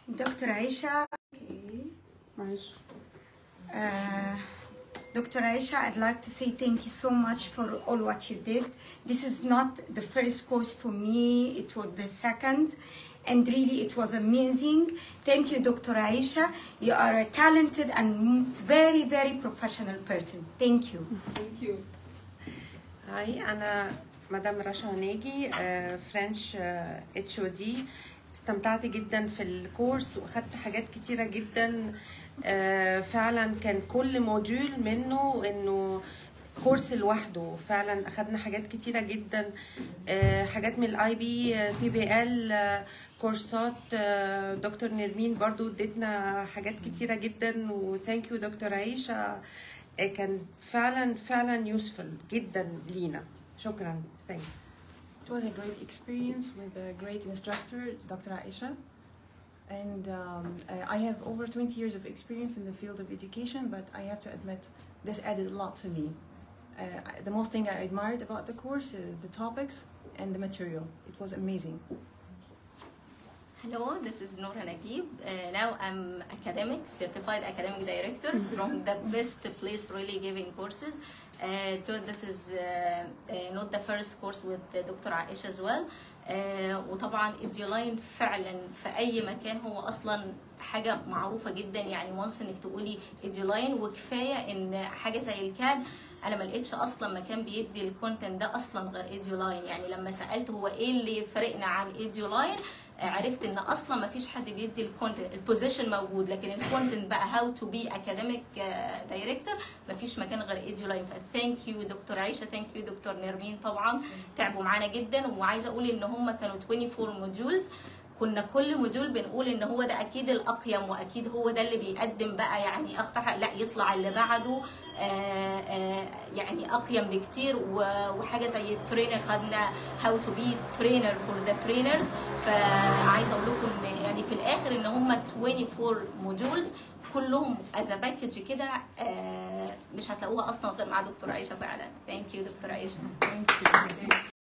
دكتور عيشة معلش uh, Dr. Aisha, I'd like to say thank you so much for all what you did. This is not the first course for me, it was the second, and really it was amazing. Thank you, Dr. Aisha. You are a talented and very, very professional person. Thank you. ثانك يو هاي انا مدام رشا ناجي فرنش اتش او دي استمتعت جدا في الكورس واخدت حاجات كتيره جدا آه، فعلا كان كل موديول منه انه كورس لوحده فعلا اخدنا حاجات كتيره جدا آه، حاجات من الاي بي بي بي ال كورسات آه، دكتور نرمين برضو ادتنا حاجات كتيره جدا وثانك يو دكتور عيشه آه، كان فعلا فعلا يوسفل جدا لينا شكرا ثانك It was a great experience with a great instructor, Dr. Aisha. And um, I I have over 20 years of experience in the field of education, but I have to admit, this added a lot to me. Uh, I- the most thing I admired about the course is the topics and the material. It was amazing. Hello, this is Noura Nagib. Uh, now I'm academic, certified academic director from the best place really giving courses. Uh, because this is uh, uh, not the first course with uh, Dr. Aisha as well. Uh, وطبعا اديولاين فعلا في اي مكان هو اصلا حاجه معروفه جدا يعني وانس انك تقولي اديولاين وكفايه ان حاجه زي الكاد انا ما لقيتش اصلا مكان بيدي الكونتنت ده اصلا غير ايديولاين يعني لما سالت هو ايه اللي يفرقنا عن ايديولاين عرفت ان اصلا ما فيش حد بيدي الكونتنت البوزيشن موجود لكن الكونتنت بقى هاو تو بي اكاديميك دايركتور ما فيش مكان غير ايديولاين فثانك يو دكتور عيشه ثانك يو دكتور نرمين طبعا تعبوا معانا جدا وعايزه اقول ان هم كانوا 24 موديولز كنا كل موديول بنقول ان هو ده اكيد الاقيم واكيد هو ده اللي بيقدم بقى يعني اخطر حاجة. لا يطلع اللي بعده آه، آه، يعني اقيم بكتير و- وحاجه زي الترينر خدنا هاو تو بي ترينر فور ذا ترينرز فعايزه اقول لكم ان يعني في الاخر ان هم 24 موديولز كلهم از باكج كده آه، مش هتلاقوها اصلا غير مع دكتور عيشه فعلا ثانك يو دكتور عيشه Thank you.